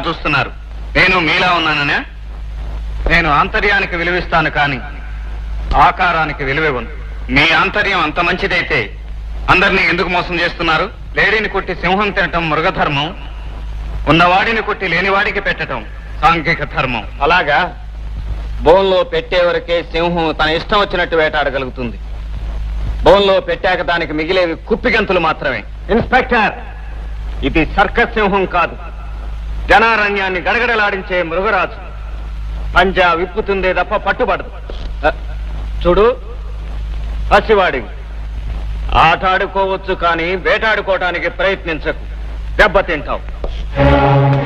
చూస్తున్నారు నేను మీలా ఉన్నాననే నేను ఆంతర్యానికి విలువిస్తాను కానీ ఆకారానికి విలువివ్వను మీ ఆంతర్యం అంత మంచిదైతే అందరినీ ఎందుకు మోసం చేస్తున్నారు లేడీని కొట్టి సింహం తినటం మృగధర్మం ఉన్నవాడిని కొట్టి లేనివాడికి పెట్టటం సాంఘిక ధర్మం అలాగా బోన్లో పెట్టే వరకే సింహం తన ఇష్టం వచ్చినట్టు వేటాడగలుగుతుంది బోన్లో పెట్టాక దానికి మిగిలేవి కుప్పిగంతులు మాత్రమే ఇన్స్పెక్టర్ ఇది సర్కస్ సింహం కాదు జనారణ్యాన్ని గడగడలాడించే మృగరాజు పంజా విప్పుతుందే తప్ప పట్టుబడదు అ, చూడు పసివాడివి ఆట ఆడుకోవచ్చు కానీ వేటాడుకోవటానికి ప్రయత్నించకు దెబ్బతింటావు